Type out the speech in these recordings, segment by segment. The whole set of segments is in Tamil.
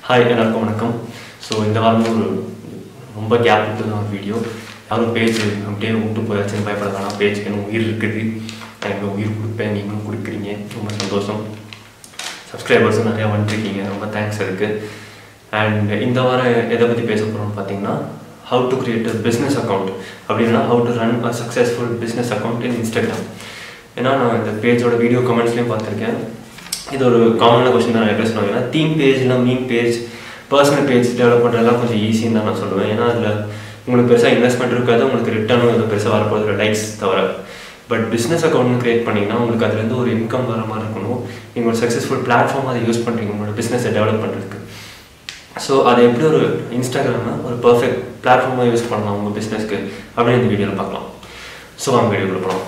ஹாய் எல்லாருக்கும் வணக்கம் ஸோ இந்த வாரம் ஒரு ரொம்ப கேப் விட்டு தான் வீடியோ யாரும் பேஜ் அப்படியே விட்டு போயாச்சுன்னு பயப்பட வேணாம் பேஜுக்கு எனக்கு உயிர் இருக்குது எனக்கு உயிர் கொடுப்பேன் நீங்களும் கொடுக்குறீங்க ரொம்ப சந்தோஷம் சப்ஸ்கிரைபர்ஸும் நிறையா வந்துருக்கீங்க ரொம்ப தேங்க்ஸ் அதுக்கு அண்ட் இந்த வாரம் எதை பற்றி பேச போகிறோம்னு பார்த்தீங்கன்னா how to create a business account அப்படின்னா how to run a successful business account in Instagram ஏன்னா நான் இந்த பேஜோட வீடியோ கமெண்ட்ஸ்லேயும் பார்த்துருக்கேன் இது ஒரு காமனான கொஸ்டின் தான் நிறைய பேர் சொல்லுவாங்க ஏன்னா தீம் பேஜ்னா meme page personal page develop பண்ணுறதுலாம் கொஞ்சம் ஈஸின்னு தான் நான் சொல்லுவேன் ஏன்னா அதில் உங்களுக்கு பெருசாக இன்வெஸ்ட்மெண்ட் இருக்காது உங்களுக்கு ரிட்டர்னும் எதுவும் பெருசாக வரப்போகுது லைக்ஸ் தவிர பட் பிஸ்னஸ் அக்கௌண்ட் கிரியேட் பண்ணிங்கன்னா உங்களுக்கு அதுலேருந்து ஒரு இன்கம் வர மாதிரி இருக்கணும் நீங்கள் ஒரு சக்ஸஸ்ஃபுல் பிளாட்ஃபார்ம் அதை யூஸ் பண்ணுறீங்க உங்களோட பிஸ்னஸை டெவலப் பண்ணுறதுக்கு ஸோ அதை எப்படி ஒரு இன்ஸ்டாகிராமை ஒரு பர்ஃபெக்ட் பிளாட்ஃபார்மாக யூஸ் பண்ணலாம் உங்கள் பிஸ்னஸ்க்கு அப்படின்னு இந்த வீடியோவில் பார்க்கலாம் ஸோ வாங்க வீடியோக்குள்ள போகலாம்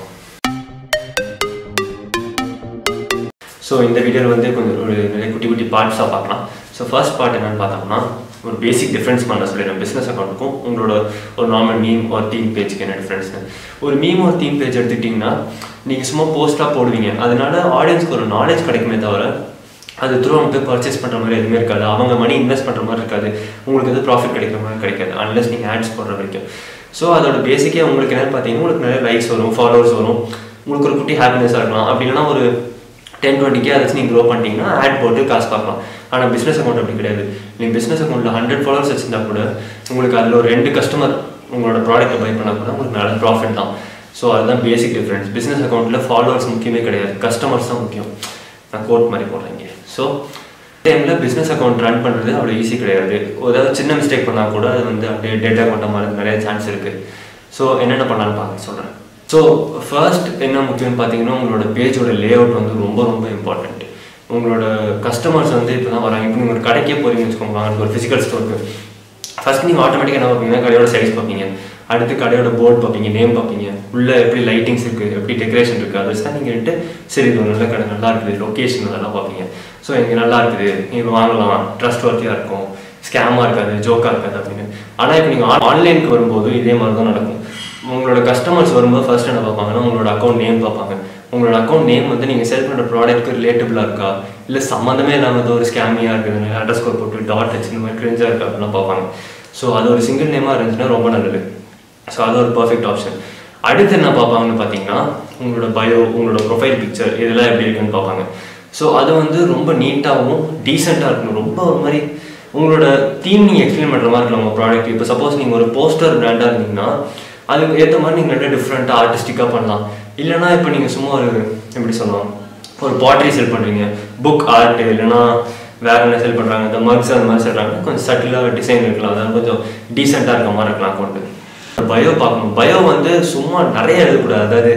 ஸோ இந்த வீடியோவில் வந்து கொஞ்சம் ஒரு நிறைய குட்டி குட்டி பார்ட்ஸாக பார்க்கலாம் ஸோ ஃபர்ஸ்ட் பார்ட் என்னென்னு பார்த்தோம்னா ஒரு பேசிக் டிஃப்ரென்ஸ் பண்ண சொல்லிடுறேன் பிஸ்னஸ் அக்கௌண்ட்டுக்கும் உங்களோட ஒரு நார்மல் மீம் ஒரு தீம் பேஜுக்கு என்ன டிஃப்ரென்ஸ்னு ஒரு மீம் ஒரு தீம் பேஜ் எடுத்துக்கிட்டிங்கன்னா நீங்கள் சும்மா போஸ்ட்டாக போடுவீங்க அதனால ஆடியன்ஸ்க்கு ஒரு நாலேஜ் கிடைக்குமே தவிர அது த்ரூ அவங்க போய் பர்ச்சேஸ் பண்ணுற மாதிரி எதுவுமே இருக்காது அவங்க மணி இன்வெஸ்ட் பண்ணுற மாதிரி இருக்காது உங்களுக்கு எது ப்ராஃபிட் கிடைக்கிற மாதிரி கிடைக்காது அன்லெஸ் நீங்கள் ஆட்ஸ் போடுற வரைக்கும் ஸோ அதோட பேசிக்கே உங்களுக்கு என்னென்னு பார்த்தீங்கன்னா உங்களுக்கு நிறைய லைக்ஸ் வரும் ஃபாலோவர்ஸ் வரும் உங்களுக்கு ஒரு குட்டி ஹாப்பினஸாக இருக்கலாம் அப்படி இல்லைன்னா ஒரு டென் டுவெண்ட்டிக்கே அதை நீங்கள் க்ரோ பண்ணிட்டீங்கன்னா ஆட் போட்டு காசு பார்க்கலாம் ஆனால் பிஸ்னஸ் அக்கௌண்ட் அப்படி கிடையாது நீங்கள் பிஸ்னஸ் அக்கௌண்ட்டில் ஹண்ட்ரட் ஃபாலோவர்ஸ் வச்சிருந்தா கூட உங்களுக்கு அதில் ஒரு ரெண்டு கஸ்டமர் உங்களோட ப்ராடக்ட்டை பை பண்ணால் கூட உங்களுக்கு நல்ல ப்ராஃபிட் தான் ஸோ அதுதான் பேசிக் டிஃப்ரென்ஸ் பிஸ்னஸ் அக்கௌண்ட்டில் ஃபாலோவர்ஸ் முக்கியமே கிடையாது கஸ்டமர்ஸ் தான் முக்கியம் நான் கோட் மாதிரி போடுறேங்க ஸோ டைமில் பிஸ்னஸ் அக்கௌண்ட் ரன் பண்ணுறது அவ்வளோ ஈஸி கிடையாது ஏதாவது சின்ன மிஸ்டேக் பண்ணால் கூட அது வந்து அப்படியே டேட்டா கொண்ட மாதிரி நிறைய சான்ஸ் இருக்குது ஸோ என்னென்ன பண்ணலான்னு பார்க்க சொல்கிறேன் ஸோ ஃபர்ஸ்ட் என்ன முக்கியம்னு பார்த்தீங்கன்னா உங்களோட பேஜோட லே அவுட் வந்து ரொம்ப ரொம்ப இம்பார்ட்டண்ட் உங்களோட கஸ்டமர்ஸ் வந்து இப்போ தான் வராங்க இப்போ நீங்கள் ஒரு கடைக்கே போகிறீங்கன்னு வச்சுக்கோங்க வாங்க ஒரு ஃபிசிக்கல் ஸ்டோருக்கு ஃபர்ஸ்ட் நீங்கள் ஆட்டோமேட்டிக்காக என்ன பார்ப்பீங்கன்னா கடையோட சைஸ் பார்ப்பீங்க அடுத்து கடையோட போர்டு பார்ப்பீங்க நேம் பார்ப்பீங்க உள்ள எப்படி லைட்டிங்ஸ் இருக்குது எப்படி டெக்கரேஷன் இருக்குது அதை வச்சு தான் நீங்கள் வந்துட்டு சரி இது ஒரு நல்ல கடை நல்லா இருக்குது லொக்கேஷன் நல்லா பார்ப்பீங்க ஸோ இங்கே நல்லா இருக்குது இங்கே வாங்கலாம் ட்ரஸ்ட் ஒர்த்தியாக இருக்கும் ஸ்கேமாக இருக்காது ஜோக்காக இருக்காது அப்படின்னு ஆனால் இப்போ நீங்கள் ஆன்லைனுக்கு வரும்போது இதே மாதிரி தான் நடக்கும் உங்களோட கஸ்டமர்ஸ் வரும்போது ஃபர்ஸ்ட் என்ன பார்ப்பாங்கன்னா உங்களோட அக்கௌண்ட் நேம் பார்ப்பாங்க உங்களோட அக்கௌண்ட் நேம் வந்து நீங்கள் செல் பண்ணுற ப்ராடக்ட்க்கு ரிலேட்டபிளாக இருக்கா இல்லை சம்மந்தமே இல்லாமல் ஒரு ஸ்கேமியாக இருக்குது அட்ரஸ் கோட் போட்டு டாட் வச்சு இந்த மாதிரி கிரிஞ்சாக இருக்கா அப்படிலாம் பார்ப்பாங்க ஸோ அது ஒரு சிங்கிள் நேமாக இருந்துச்சுன்னா ரொம்ப நல்லது ஸோ அது ஒரு பர்ஃபெக்ட் ஆப்ஷன் அடுத்து என்ன பார்ப்பாங்கன்னு பார்த்தீங்கன்னா உங்களோட பயோ உங்களோட ப்ரொஃபைல் பிக்சர் இதெல்லாம் எப்படி இருக்குன்னு பார்ப்பாங்க ஸோ அது வந்து ரொம்ப நீட்டாகவும் டீசெண்டாக இருக்கணும் ரொம்ப ஒரு மாதிரி உங்களோட தீம் நீங்கள் எக்ஸ்பிளைன் பண்ணுற மாதிரி இருக்கலாம் உங்கள் ப்ராடக்ட் இப்போ சப்போஸ் நீங்கள் ஒரு போஸ்டர் பிராண்டாக இருந்தீங்கன்னா அதுக்கு ஏற்ற மாதிரி நீங்கள் நிறைய டிஃப்ரெண்ட்டாக ஆர்டிஸ்டிக்காக பண்ணலாம் இல்லைனா இப்போ நீங்கள் சும்மா ஒரு எப்படி சொல்லலாம் ஒரு பாட்ரி செல் பண்ணுறீங்க புக் ஆர்ட் இல்லைனா வேற என்ன செல் பண்ணுறாங்க இந்த மக்ஸ் அந்த மாதிரி சொல்கிறாங்க கொஞ்சம் சட்டிலாக டிசைன் இருக்கலாம் அதாவது கொஞ்சம் டீசெண்டாக இருக்க மாதிரி இருக்கலாம் அக்கௌண்ட்டு பயோ பார்க்கணும் பயோ வந்து சும்மா நிறைய எழுதக்கூடாது அதாவது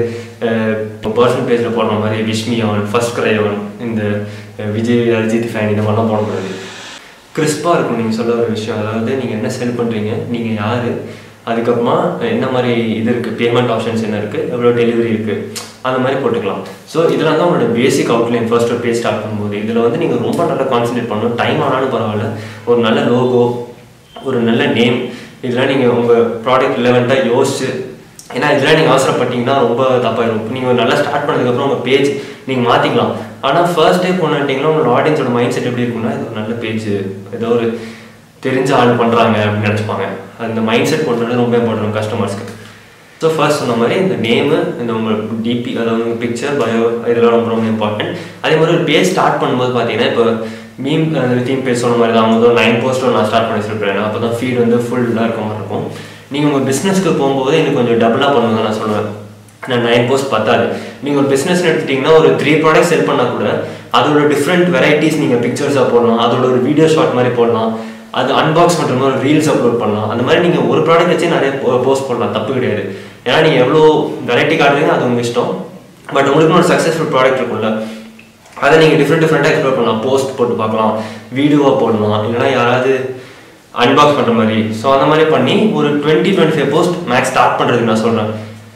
இப்போ பர்சனல் பேஜில் போடுற மாதிரி விஷ்மி அவன் ஃபர்ஸ்ட் கிரையவன் இந்த விஜய் அரிஜித் ஃபேன் இந்த மாதிரிலாம் போடக்கூடாது கிறிஸ்பாக இருக்கும் நீங்கள் சொல்ல ஒரு விஷயம் அதாவது நீங்கள் என்ன செல் பண்ணுறீங்க நீங்கள் யார் அதுக்கப்புறமா என்ன மாதிரி இது இருக்குது பேமெண்ட் ஆப்ஷன்ஸ் என்ன இருக்குது எவ்வளோ டெலிவரி இருக்குது அந்த மாதிரி போட்டுக்கலாம் ஸோ இதெல்லாம் தான் உங்களோட பேசிக் அவுட்லைன் ஃபர்ஸ்ட் ஒரு பேஜ் ஸ்டார்ட் பண்ணும்போது இதில் வந்து நீங்கள் ரொம்ப நல்லா கான்சன்ட்ரேட் பண்ணணும் டைம் ஆனாலும் பரவாயில்ல ஒரு நல்ல லோகோ ஒரு நல்ல நேம் இதெல்லாம் நீங்கள் உங்கள் ப்ராடக்ட் ரிலவெண்ட்டாக யோசிச்சு ஏன்னா இதெல்லாம் நீங்கள் அவசரப்பட்டீங்கன்னா ரொம்ப தப்பாயிடும் நீங்கள் நல்லா ஸ்டார்ட் பண்ணதுக்கப்புறம் உங்கள் பேஜ் நீங்கள் மாற்றிக்கலாம் ஆனால் ஃபர்ஸ்ட் டே போனாட்டிங்கன்னா உங்களோட ஆடியன்ஸோட மைண்ட் செட் எப்படி இருக்குன்னா இது ஒரு நல்ல பேஜ் ஏதோ ஒரு தெரிஞ்ச ஆள் பண்ணுறாங்க அப்படின்னு நினச்சிப்பாங்க அந்த மைண்ட் செட் பண்ணுறது ரொம்ப இம்பார்ட்டன்ட் கஸ்டமர்ஸ்க்கு ஸோ ஃபர்ஸ்ட் சொன்ன மாதிரி இந்த நேமு இந்த உங்கள் டிபி அதாவது உங்கள் பிக்சர் பயோ இதெல்லாம் ரொம்ப ரொம்ப இம்பார்ட்டன்ட் அதே மாதிரி ஒரு பேஜ் ஸ்டார்ட் பண்ணும்போது பார்த்தீங்கன்னா இப்போ மீம் அந்த தீம் பேஜ் சொன்ன மாதிரி தான் அவங்க வந்து நைன் போஸ்ட்டோ நான் ஸ்டார்ட் பண்ணி சொல்கிறேன் அப்போ தான் ஃபீட் வந்து ஃபுல்லாக இருக்க மாதிரி இருக்கும் நீங்கள் உங்கள் பிஸ்னஸ்க்கு போகும்போது எனக்கு கொஞ்சம் டபுளாக பண்ணுங்க நான் சொல்லுவேன் நான் நைன் போஸ்ட் பத்தாது நீங்கள் ஒரு பிஸ்னஸ் எடுத்துட்டிங்கன்னா ஒரு த்ரீ ப்ராடக்ட் செல் பண்ணால் கூட அதோட டிஃப்ரெண்ட் வெரைட்டிஸ் நீங்கள் பிக்சர்ஸாக போடலாம் அதோட ஒரு வீடியோ ஷார்ட் மாதிரி போடலாம் அது அன்பாக்ஸ் பண்ணுற மாதிரி ரீல்ஸ் அப்லோட் பண்ணலாம் அந்த மாதிரி நீங்கள் ஒரு ப்ராடக்ட் வச்சு நிறைய போஸ்ட் பண்ணலாம் தப்பு கிடையாது ஏன்னா நீங்கள் எவ்வளோ வெரைட்டி காட்டுறீங்க அது உங்கள் இஷ்டம் பட் உங்களுக்கு ஒரு சக்ஸஸ்ஃபுல் ப்ராடக்ட் இருக்கும்ல அதை நீங்கள் டிஃப்ரெண்ட் டிஃப்ரெண்ட்டாக எக்ஸ்ப்ளோர் பண்ணலாம் போஸ்ட் போட்டு பார்க்கலாம் வீடியோவாக போடலாம் இல்லைனா யாராவது அன்பாக்ஸ் பண்ணுற மாதிரி ஸோ அந்த மாதிரி பண்ணி ஒரு twenty twenty five post max start பண்ணுறதுக்கு நான் சொல்கிறேன்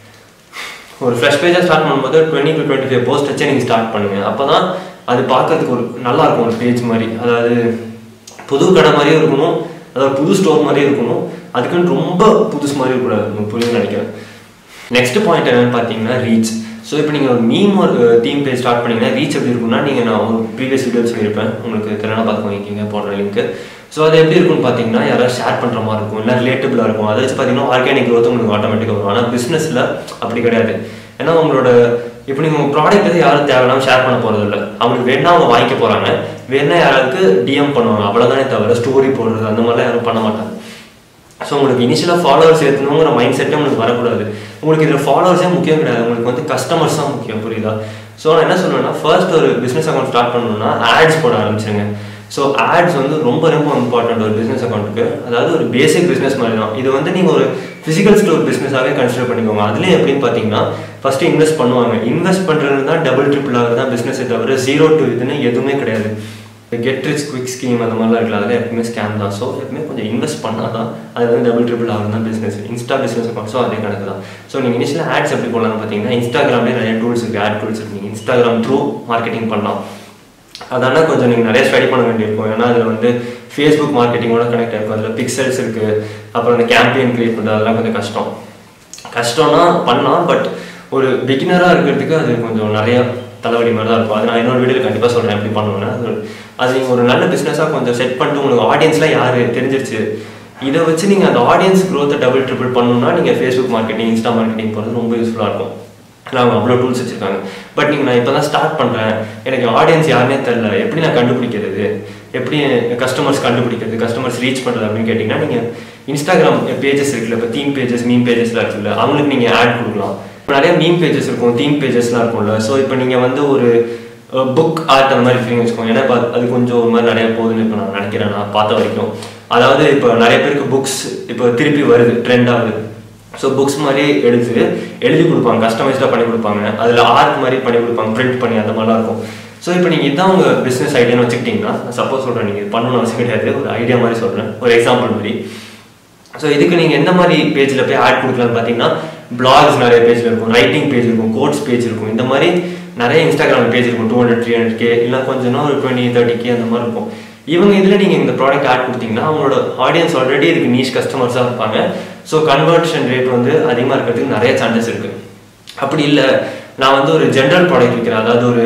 ஒரு ஃப்ரெஷ் பேஜாக ஸ்டார்ட் பண்ணும்போது twenty to twenty five post வச்சு நீங்கள் ஸ்டார்ட் பண்ணுங்கள் அப்போ தான் அது பார்க்கறதுக்கு ஒரு நல்லா இருக்கும் ஒரு பேஜ் மாதிரி அதாவது புது கடை மாதிரியும் இருக்கணும் அதாவது புது ஸ்டோர் மாதிரியும் இருக்கணும் அதுக்குன்னு ரொம்ப புதுசு மாதிரி இருக்கக்கூடாது உங்களுக்கு புரியுதுன்னு நினைக்கிறேன் நெக்ஸ்ட் பாயிண்ட் என்னன்னு பார்த்தீங்கன்னா ரீச் ஸோ இப்போ நீங்கள் ஒரு மீம் ஒரு தீம் பேஜ் ஸ்டார்ட் பண்ணீங்கன்னா ரீச் எப்படி இருக்கும்னா நீங்கள் நான் ஒரு ப்ரீவியஸ் வீடியோ சொல்லியிருப்பேன் உங்களுக்கு தெரியலாம் பார்த்துக்கோங்க போடுற லிங்க்கு ஸோ அது எப்படி இருக்கும்னு பார்த்தீங்கன்னா யாராவது ஷேர் பண்ணுற மாதிரி இருக்கும் இல்லை ரிலேட்டபிளாக இருக்கும் அதை வச்சு பார்த்தீங்கன்னா ஆர்கானிக் growth உங்களுக்கு ஆட்டோமேட்டிக்காக வரும் ஆனால் பிஸ்னஸில் அப்படி கிடையாது ஏன்னா உங்களோட இப்போ நீங்கள் உங்கள் ப்ராடக்ட் வந்து யாரும் தேவையில்லாம ஷேர் பண்ண போகிறது இல்லை அவங்களுக்கு வேணா அவங்க வாங்கிக்க போகிறாங்க வேணா யாராவது டிஎம் பண்ணுவாங்க அவ்வளோதானே தவிர ஸ்டோரி போடுறது அந்த மாதிரிலாம் யாரும் பண்ண மாட்டாங்க ஸோ உங்களுக்கு இனிஷியலாக ஃபாலோவர்ஸ் ஏற்றணுங்கிற மைண்ட் செட்டே உங்களுக்கு வரக்கூடாது உங்களுக்கு இதில் ஃபாலோவர்ஸே முக்கியம் கிடையாது உங்களுக்கு வந்து கஸ்டமர்ஸ் தான் முக்கியம் புரியுதா ஸோ நான் என்ன சொல்லுவேன்னா ஃபர்ஸ்ட் ஒரு பிஸ்னஸ் அக்கௌண்ட் ஸ்டார்ட் பண்ணணும்னா ஆட்ஸ் போட ஆரம்பிச்சிருங்க ஸோ ஆட்ஸ் வந்து ரொம்ப ரொம்ப இம்பார்ட்டன்ட் ஒரு பிஸ்னஸ் அக்கௌண்ட்டுக்கு அதாவது ஒரு பேசிக் பிஸ்னஸ் மாதிரி தான் இது வந்து நீங்கள் ஒரு ஃபிசிக்கல் ஸ்டோர் பிஸ்னஸாகவே கன்சிடர் பண்ணிக்கோங்க அதுலேயும் எப்படின்னு பார்த்தீங்கன்னா ஃபஸ்ட்டு இன்வெஸ்ட் பண்ணுவாங்க இன்வெஸ்ட் பண்ணுறது தான் டபுள் ட்ரிபிள் ஆகுது தான் பிஸ்னஸை தவிர ஜீரோ டு இதுன்னு எதுவுமே கிடையாது கெட் ரிச் குவிக் ஸ்கீம் அந்த மாதிரிலாம் இருக்குல்ல அதில் எப்பவுமே ஸ்கேம் தான் ஸோ எப்பவுமே கொஞ்சம் இன்வெஸ்ட் பண்ணால் தான் அது வந்து டபுள் ட்ரிபிள் ஆகும் தான் business insta business account so அதே கணக்கு தான் ஸோ நீங்கள் இனிஷியல் ஆட்ஸ் எப்படி போடலாம்னு பார்த்தீங்கன்னா இன்ஸ்டாகிராம்லேயே நிறைய டூல்ஸ் இருக்குது ஆட் டூல்ஸ் இருக்குது நீங்கள் இன்ஸ்டாகிராம் த்ரூ மார்க்கெட்டிங் பண்ணலாம் அதனால் கொஞ்சம் நீங்கள் நிறைய ஸ்டடி பண்ண வேண்டியிருக்கும் ஏன்னா அதில் வந்து ஃபேஸ்புக் மார்க்கெட்டிங்கோட கனெக்ட் ஆகிருக்கும் அதில் பிக்சல்ஸ் இருக்குது அப்புறம் அந்த கேம்பெயின் க்ரியேட் பண்ணுறது அதெல்லாம் கொஞ்சம் கஷ்டம் கஷ்டம்னா பண்ணலாம் பட் ஒரு பிகினராக இருக்கிறதுக்கு அது கொஞ்சம் நிறைய தலைவலி மாதிரி தான் இருக்கும் அது நான் இன்னொரு வீடியோவில் கண்டிப்பாக சொல்கிறேன் எப்படி பண்ணுவேன்னா அது அது நீங்கள் ஒரு நல்ல பிஸ்னஸாக கொஞ்சம் செட் பண்ணிட்டு உங்களுக்கு ஆடியன்ஸ்லாம் யார் தெரிஞ்சிருச்சு இதை வச்சு நீங்கள் அந்த ஆடியன்ஸ் க்ரோத்தை டபுள் ட்ரிபிள் பண்ணணும்னா நீங்கள் ஃபேஸ்புக் மார்க்கெட்டிங் இன்ஸ்டா மார்க்கெட்டிங் போகிறது ரொம்ப யூஸ்ஃபுல்லாக இருக்கும் இல்லை அவங்க அவ்வளோ டூல்ஸ் வச்சுருக்காங்க பட் நீங்கள் நான் இப்போ தான் ஸ்டார்ட் பண்ணுறேன் எனக்கு ஆடியன்ஸ் யாருனே தெரில எப்படி நான் கண்டுபிடிக்கிறது எப்படி கஸ்டமர்ஸ் கண்டுபிடிக்கிறது கஸ்டமர்ஸ் ரீச் பண்ணுறது அப்படின்னு கேட்டிங்கன்னா நீங்கள் இன்ஸ்டாகிராம் பேஜஸ் இருக்குல்ல இப்போ தீம் பேஜஸ் மீம் பேஜஸ்லாம் இருக்குல்ல அவங்களுக்கு நீங்கள் ஆட் கொடுக்கலாம் இப்போ நிறைய மீம் பேஜஸ் இருக்கும் தீம் பேஜஸ்லாம் இருக்கும்ல ஸோ இப்போ நீங்கள் வந்து ஒரு புக் ஆர்ட் அந்த மாதிரி ஃபீலிங் வச்சுக்கோங்க ஏன்னா இப்போ அது கொஞ்சம் ஒரு மாதிரி நிறைய போகுதுன்னு இப்போ நான் நினைக்கிறேன் நான் பார்த்த வரைக்கும் அதாவது இப்போ நிறைய பேருக்கு புக்ஸ் இப்போ திருப்பி வருது ட்ரெண்ட் ஆகுது ஸோ புக்ஸ் மாதிரி எடுத்து எழுதி கொடுப்பாங்க கஸ்டமைஸ்டாக பண்ணி கொடுப்பாங்க அதில் ஆர்ட் மாதிரி பண்ணி கொடுப்பாங்க பிரிண்ட் பண்ணி அந்த மாதிரிலாம் இருக்கும் ஸோ இப்போ நீங்கள் இதான் உங்கள் பிஸ்னஸ் ஐடியான்னு வச்சுக்கிட்டிங்கன்னா நான் சப்போஸ் சொல்கிறேன் நீங்கள் பண்ணணும்னு அவசியம் கிடையாது ஒரு ஐடியா மாதிரி சொல்கிறேன் ஒரு எக்ஸாம்பிள் மாதிரி ஸோ இதுக்கு நீங்கள் எந்த மாதிரி பேஜில் போய் ஆட் கொடுக்கலாம்னு பார்த்தீங்கன்னா பிளாக்ஸ் நிறைய பேஜில் இருக்கும் ரைட்டிங் பேஜ் இருக்கும் கோட்ஸ் பேஜ் இருக்கும் இந்த மாதிரி நிறைய இன்ஸ்டாகிராம் பேஜ் இருக்கும் two hundred three hundred K இல்லை கொஞ்சம்னா ஒரு டுவெண்ட்டி தேர்ட்டி கே அந்த மாதிரி இருக்கும் இவங்க இதில் நீங்கள் இந்த ப்ராடக்ட் ஆட் கொடுத்தீங்கன்னா அவங்களோட ஆடியன்ஸ் ஆல்ரெடி இதுக்கு நீஷ் கஸ்டமர்ஸாக இருப்பாங்க ஸோ கன்வர்ஷன் ரேட் வந்து அதிகமாக இருக்கிறதுக்கு நிறைய சான்சஸ் இருக்குது அப்படி இல்லை நான் வந்து ஒரு ஜென்ரல் ப்ராடக்ட் விற்கிறேன் அதாவது ஒரு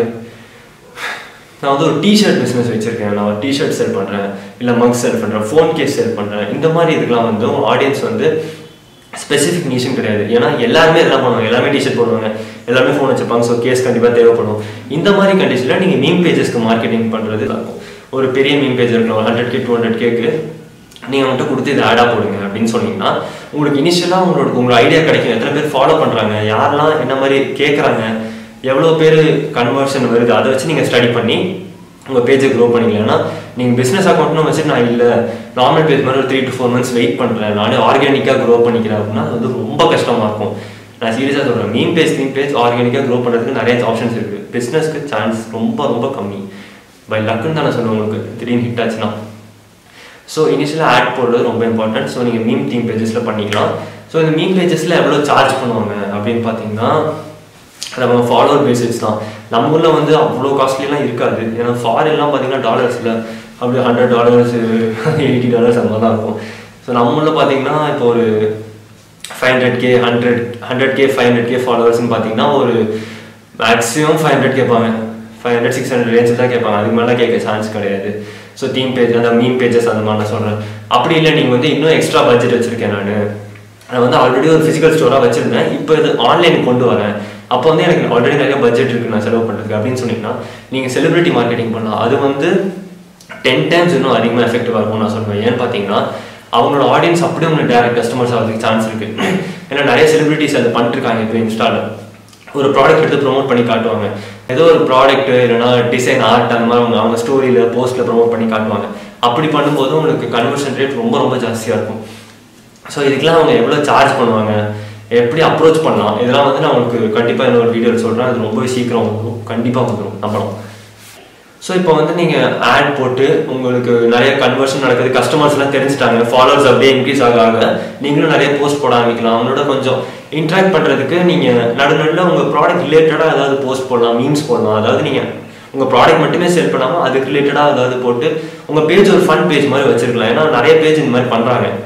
நான் வந்து ஒரு டிஷர்ட் பிஸ்னஸ் வச்சிருக்கேன் நான் ஒரு டிஷர்ட் செல் பண்ணுறேன் இல்லை மக் செல் பண்ணுறேன் ஃபோன் கேஸ் செல் பண்ணுறேன் இந்த மாதிரி இதுக்கெல்லாம் வந்து ஆடியன்ஸ் வந்து ஸ்பெசிஃபிக் நீஷன் கிடையாது ஏன்னா எல்லாருமே இதெல்லாம் பண்ணுவாங்க எல்லாமே டிஷர்ட் போடுவாங்க எல்லாருமே ஃபோன் வச்சிருப்பாங்க ஸோ கேஸ் கண்டிப்பாக தேவைப்படும் இந்த மாதிரி கண்டிஷனில் நீங்கள் மீம் பேஜஸ்க்கு மார்க்கெட்டிங் பண்ணுறது இருக்கும் ஒரு பெரிய மீம் பேஜ் இருக்கலாம் ஹண்ட்ரட் கே டூ ஹண்ட்ரட் கேக்கு நீங்கள் வந்துட்டு கொடுத்து இதை ஆடாக போடுங்க அப்படின்னு சொன்னீங்கன்னா உங்களுக்கு இனிஷியலாக உங்களோட உங்களோட ஐடியா கிடைக்கும் எத்தனை பேர் ஃபாலோ பண்ணுறாங்க யாரெல்லாம் என்ன மாதிரி கேட்குறாங்க எவ்வளோ பேர் கன்வர்ஷன் வருது அதை வச்சு நீங்கள் ஸ்டடி பண்ணி உங்கள் பேஜை க்ரோ பண்ணிக்கலன்னா நீங்கள் பிஸ்னஸ் அக்கௌண்ட்னு வச்சு நான் இல்லை நார்மல் பேஜ் மாதிரி ஒரு three to four months wait பண்ணுறேன் நானே ஆர்கானிக்காக க்ரோ பண்ணிக்கிறேன் அப்படின்னா அது வந்து ரொம்ப கஷ்டமாக இருக்கும் நான் சீரியஸாக சொல்கிறேன் மீன் பேஜ் மீன் பேஜ் ஆர்கானிக்காக க்ரோ பண்ணுறதுக்கு நிறைய ஆப்ஷன்ஸ் இருக்குது பிஸ்னஸ்க்கு சான்ஸ் ரொம்ப ரொம்ப கம்மி பை லக்குன்னு தான் நான் சொல்லுவேன் உங்களுக்கு திடீர்னு ஹிட் ஆச்சுன்னா ஸோ இனிஷியலாக ஆட் போடுறது ரொம்ப இம்பார்ட்டன்ட் ஸோ நீங்கள் மீம் தீம் பேஜஸில் பண்ணிக்கலாம் ஸோ இந்த மீம் பேஜஸில் எவ்வளோ சார்ஜ் பண்ணுவாங்க அப்படின்னு பார்த்தீங்கன்னா நம்ம ஃபாலோவர் பேசிஸ் தான் நம்ம ஊரில் வந்து அவ்வளோ காஸ்ட்லிலாம் இருக்காது ஏன்னா ஃபாரின்லாம் பார்த்தீங்கன்னா டாலர்ஸில் அப்படி ஹண்ட்ரட் டாலர்ஸ் எயிட்டி டாலர்ஸ் அந்த மாதிரி தான் இருக்கும் ஸோ நம்ம ஊரில் பார்த்தீங்கன்னா இப்போ ஒரு five hundred K hundred hundred K five hundred K ஃபாலோவர்ஸ்னு பார்த்தீங்கன்னா ஒரு மேக்ஸிமம் ஃபைவ் ஹண்ட்ரட் கேட்பாங்க ஃபைவ் ஹண்ட்ரட் சிக்ஸ் ஹண்ட்ரட் ரேஞ்சில் தான் கேட்பாங்க அதுக்கு மேலே கேட்க சான்ஸ் கிடையாது ஸோ தீம் பேஜ் அந்த மீம் பேஜஸ் அந்த மாதிரி நான் சொல்கிறேன் அப்படி இல்லை நீங்கள் வந்து இன்னும் எக்ஸ்ட்ரா பட்ஜெட் வச்சுருக்கேன் நான் நான் வந்து ஆல்ரெடி ஒரு ஃபிசிக்கல் ஸ்டோராக வச்சுருந்தேன் இப்போ இது ஆன்லைன் கொண்டு வரேன் அப்போ வந்து எனக்கு ஆல்ரெடி நிறைய பட்ஜெட் இருக்குது நான் செலவு பண்ணுறதுக்கு அப்படின்னு சொன்னீங்கன்னா நீங்கள் செலிபிரிட்டி மார்க்கெட்டிங் பண்ணலாம் அது வந்து டென் டைம்ஸ் இன்னும் அதிகமாக எஃபெக்டிவாக இருக்கும் நான் சொல்லுவேன் ஏன்னு பார்த்தீங்கன்னா அவங்களோட ஆடியன்ஸ் அப்படியே உங்களுக்கு டேரக்ட் கஸ்டமர்ஸ் ஆகிறதுக்கு சான்ஸ் இருக்குது ஏன்னா நிறைய செலிபிரிட்டிஸ் அதை பண்ணிட்டுருக்காங்க இப்போ இன்ஸ்டாவில் ஒரு ப்ராடக்ட் எடுத்து ப்ரொமோட் பண்ணி காட்டுவாங்க ஏதோ ஒரு ப்ராடக்ட் இல்லைனா டிசைன் ஆர்ட் அந்த மாதிரி அவங்க அவங்க ஸ்டோரியில் போஸ்ட்டில் ப்ரொமோட் பண்ணி காட்டுவாங்க அப்படி பண்ணும்போது உங்களுக்கு கன்வர்ஷன் ரேட் ரொம்ப ரொம்ப ஜாஸ்தியாக இருக்கும் ஸோ இதுக்கெல்லாம் அவங்க எவ்வளோ சார்ஜ் பண்ணுவாங்க எப்படி அப்ரோச் பண்ணலாம் இதெல்லாம் வந்து நான் உங்களுக்கு கண்டிப்பாக இன்னொரு வீடியோவில் சொல்கிறேன் அது ரொம்பவே சீக்கிரம் வந்துடும் கண்டிப்பாக வந்துடும் நம்பலாம் ஸோ இப்போ வந்து நீங்கள் ஆட் போட்டு உங்களுக்கு நிறைய கன்வர்ஷன் நடக்குது கஸ்டமர்ஸ்லாம் தெரிஞ்சுட்டாங்க ஃபாலோவர்ஸ் அப்படியே இன்க்ரீஸ் ஆக ஆக நீங்களும் நிறைய போஸ்ட் போட ஆரம்பிக்கலாம் அவங்களோட கொஞ்சம் இன்ட்ராக்ட் பண்ணுறதுக்கு நீங்கள் நடு நடுவில் உங்கள் ப்ராடக்ட் ரிலேட்டடாக ஏதாவது போஸ்ட் போடலாம் மீம்ஸ் போடலாம் அதாவது நீங்கள் உங்கள் ப்ராடக்ட் மட்டுமே செல் பண்ணாமல் அதுக்கு ரிலேட்டடாக ஏதாவது போட்டு உங்கள் பேஜ் ஒரு ஃபன் பேஜ் மாதிரி வச்சிருக்கலாம் ஏன்னா நிறைய பேஜ் இந்த மாதிரி பண்ணுறாங்க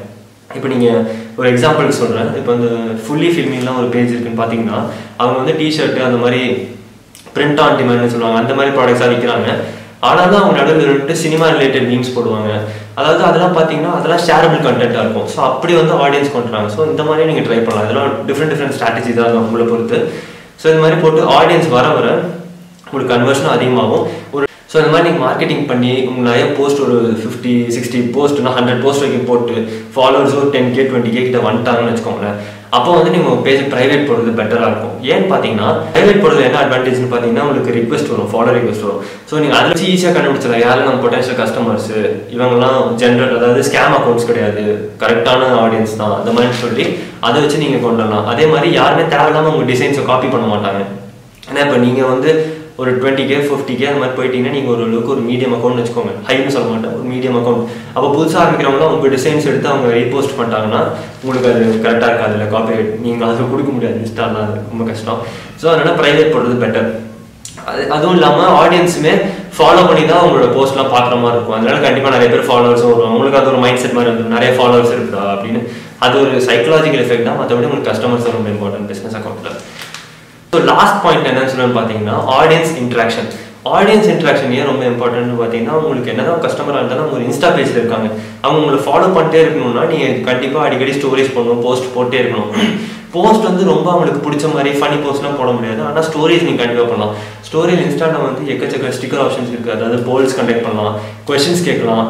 இப்போ நீங்கள் ஒரு எக்ஸாம்பிள் சொல்கிறேன் இப்போ இந்த ஃபுல்லி ஃபில்மிங்லாம் ஒரு பேஜ் இருக்குன்னு பார்த்தீங்கன்னா அவங்க வந்து டிஷர்ட்டு அந்த மாதிரி பிரிண்ட் ஆன் டிமாண்ட்னு சொல்லுவாங்க அந்த மாதிரி ப்ராடக்ட்ஸாக விற்கிறாங்க ஆனால் தான் அவங்க நடுவில் இருந்துட்டு சினிமா ரிலேட்டட் மீம்ஸ் போடுவாங்க அதாவது அதெல்லாம் பார்த்தீங்கன்னா அதெல்லாம் ஷேரபிள் கண்டென்ட்டாக இருக்கும் ஸோ அப்படி வந்து ஆடியன்ஸ் கொண்டுறாங்க ஸோ இந்த மாதிரி நீங்கள் ட்ரை பண்ணலாம் இதெல்லாம் டிஃப்ரெண்ட் டிஃப்ரெண்ட் ஸ்ட்ராட்டஜி தான் உங்களை பொறுத்து ஸோ இந்த மாதிரி போட்டு ஆடியன்ஸ் வர வர உங்களுக்கு கன்வர்ஷனும் அதிகமாகும் ஒரு ஸோ இந்த மாதிரி நீங்கள் மார்க்கெட்டிங் பண்ணி உங்களுக்கு நிறைய போஸ்ட் ஒரு ஃபிஃப்டி சிக்ஸ்டி போஸ்ட்னா ஹண்ட்ரட் போஸ்ட் வரைக்கும் போட்டு ஃபாலோவர்ஸ் ஒரு டென் கே டுவெண்ட்டி கே கிட்ட வந்துட்டாங்கன்னு வச்சுக்கோங்களேன் அப்போ வந்து நீங்கள் உங்கள் பேஜ் ப்ரைவேட் போடுறது பெட்டராக இருக்கும் ஏன்னு பார்த்தீங்கன்னா ப்ரைவேட் போடுறது என்ன அட்வான்டேஜ்னு பார்த்தீங்கன்னா உங்களுக்கு ரிக்வஸ்ட் வரும் ஃபாலோ ரிக்வஸ்ட் வரும் ஸோ நீங்கள் அதில் வச்சு ஈஸியாக கண்டுபிடிச்சிடலாம் யாரும் நம்ம பொட்டன்ஷியல் கஸ்டமர்ஸ் இவங்கெல்லாம் ஜென்ரல் அதாவது ஸ்கேம் அக்கௌண்ட்ஸ் கிடையாது கரெக்டான ஆடியன்ஸ் தான் அந்த மாதிரி சொல்லி அதை வச்சு நீங்கள் கொண்டு வரலாம் அதே மாதிரி யாருமே தேவையில்லாமல் உங்கள் டிசைன்ஸை காப்பி பண்ண மாட்டாங்க ஏன்னா இப்போ நீங்கள் வந்து ஒரு டுவெண்ட்டி கே ஃபிஃப்டி கே அந்த மாதிரி போயிட்டீங்கன்னா நீங்கள் ஒரு அளவுக்கு ஒரு மீடியம் அக்கௌண்ட் வச்சுக்கோங்க ஹைன்னு சொல்ல மாட்டேன் ஒரு மீடியம் அக்கௌண்ட் அப்போ புதுசாக ஆரம்பிக்கிறவங்களாம் உங்கள் டிசைன்ஸ் எடுத்து அவங்க ரீபோஸ்ட் பண்ணிட்டாங்கன்னா உங்களுக்கு அது கரெக்டாக இருக்காது இல்லை காப்பி நீங்கள் அதில் கொடுக்க முடியாது இன்ஸ்டாலாம் அது ரொம்ப கஷ்டம் ஸோ அதனால் ப்ரைவேட் போடுறது பெட்டர் அது அதுவும் இல்லாமல் ஆடியன்ஸுமே ஃபாலோ பண்ணி தான் உங்களோட போஸ்ட்லாம் பார்க்குற மாதிரி இருக்கும் அதனால கண்டிப்பாக நிறைய பேர் ஃபாலோவர்ஸும் வருவாங்க உங்களுக்கு அது ஒரு மைண்ட் செட் மாதிரி இருக்கும் நிறைய ஃபாலோவர்ஸ் இருக்குதா அப்படின்னு அது ஒரு சைக்கலாஜிக்கல் எஃபெக்ட் தான் மற்றபடி உங்களுக்கு கஸ்டமர்ஸ் ரொம்ப இம்பார்ட்டன்ட் பிஸ்னஸ் அக்கௌண்ட்டில் ஸோ லாஸ்ட் பாயிண்ட் என்னன்னு சொல்லணும்னு பார்த்தீங்கன்னா ஆடியன்ஸ் இன்ட்ராக்ஷன் ஆடியன்ஸ் இன்ட்ராக்ஷன் ஏன் ரொம்ப இம்பார்ட்டன்ட்னு பார்த்தீங்கன்னா உங்களுக்கு என்னதான் கஸ்டமராக இருந்தாலும் ஒரு இன்ஸ்டா பேஜில் இருக்காங்க அவங்க உங்களை ஃபாலோ பண்ணிட்டே இருக்கணும்னா நீங்கள் கண்டிப்பாக அடிக்கடி ஸ்டோரிஸ் பண்ணணும் போஸ்ட் போட்டே இருக்கணும் போஸ்ட் வந்து ரொம்ப அவங்களுக்கு பிடிச்ச மாதிரி ஃபனி போஸ்ட்லாம் போட முடியாது ஆனால் ஸ்டோரிஸ் நீங்கள் கண்டிப்பாக பண்ணலாம் ஸ்டோரியில் இன்ஸ்டாவில் வந்து எக்கச்சக்க ஸ்டிக்கர் ஆப்ஷன்ஸ் இருக்குது அதாவது போல்ஸ் கண்டக்ட் பண்ணலாம் கொஷின்ஸ் கேட்கலாம்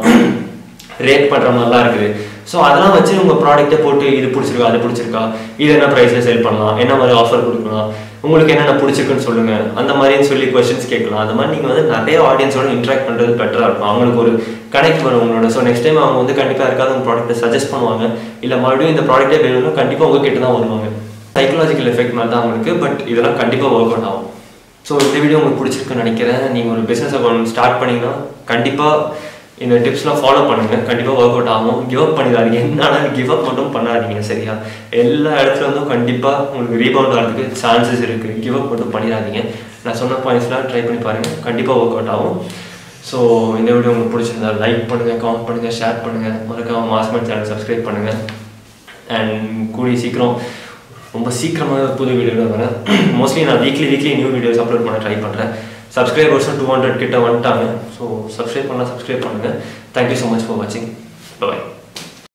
ரேட் பண்ணுற மாதிரிலாம் இருக்குது ஸோ அதெல்லாம் வச்சு உங்கள் ப்ராடக்ட்டை போட்டு இது பிடிச்சிருக்கா அது பிடிச்சிருக்கா இது என்ன ப்ரைஸில் செல் பண்ணலாம் என்ன மாதிரி ஆஃபர் கொடுக்கலாம் உங்களுக்கு என்னென்ன பிடிச்சிருக்குன்னு சொல்லுங்கள் அந்த மாதிரின்னு சொல்லி கொஸ்டின்ஸ் கேட்கலாம் அந்த மாதிரி நீங்கள் வந்து நிறைய ஆடியன்ஸோட இன்ட்ராக்ட் பண்ணுறது பெட்டராக இருக்கும் அவங்களுக்கு ஒரு கனெக்ட் வரும் உங்களோட ஸோ நெக்ஸ்ட் டைம் அவங்க வந்து கண்டிப்பாக இருக்காது உங்கள் ப்ராடக்ட்டை சஜஸ்ட் பண்ணுவாங்க இல்லை மறுபடியும் இந்த ப்ராடக்ட்டே வேணும்னா கண்டிப்பாக உங்ககிட்ட தான் வருவாங்க சைக்கலாஜிக்கல் எஃபெக்ட் மாதிரி தான் அவங்களுக்கு பட் இதெல்லாம் கண்டிப்பாக ஒர்க் அவுட் ஆகும் ஸோ இந்த வீடியோ உங்களுக்கு பிடிச்சிருக்குன்னு நினைக்கிறேன் நீங்கள் ஒரு பிஸ்னஸ் அக்கௌண்ட் ஸ்டார்ட் பண்ணிங்கன்னா கண்டிப்பாக இந்த டிப்ஸ்லாம் ஃபாலோ பண்ணுங்க கண்டிப்பாக ஒர்க் அவுட் ஆகும் கிவ் அப் பண்ணிடாதீங்க என்னால் கிவ் அப் மட்டும் பண்ணாதீங்க சரியா எல்லா இடத்துல இருந்தும் கண்டிப்பாக உங்களுக்கு ரீபவுண்ட் ஆகிறதுக்கு சான்சஸ் இருக்குது கிவ் அப் மட்டும் பண்ணிடாதீங்க நான் சொன்ன பாயிண்ட்ஸ்லாம் ட்ரை பண்ணி பாருங்கள் கண்டிப்பாக ஒர்க் அவுட் ஆகும் ஸோ இந்த வீடியோ உங்களுக்கு பிடிச்சிருந்தா லைக் பண்ணுங்கள் கமெண்ட் பண்ணுங்கள் ஷேர் பண்ணுங்கள் மறக்காம மாஸ்மெண்ட் சேனல் சப்ஸ்கிரைப் பண்ணுங்கள் அண்ட் கூடிய சீக்கிரம் ரொம்ப சீக்கிரமாக புது வீடியோ வரேன் மோஸ்ட்லி நான் weekly weekly new videos upload பண்ண ட்ரை பண்ணுறேன் சப்ஸ்கிரைபர்ஸும் டூ ஹண்ட்ரட் கிட்ட வந்துட்டாங்க ஸோ சப்ஸ்கிரைப் பண்ணால் சப்ஸ்கிரைப் பண்ணுங்கள் தேங்க்யூ ஸோ மச் ஃபார் வாட்சிங் பாய்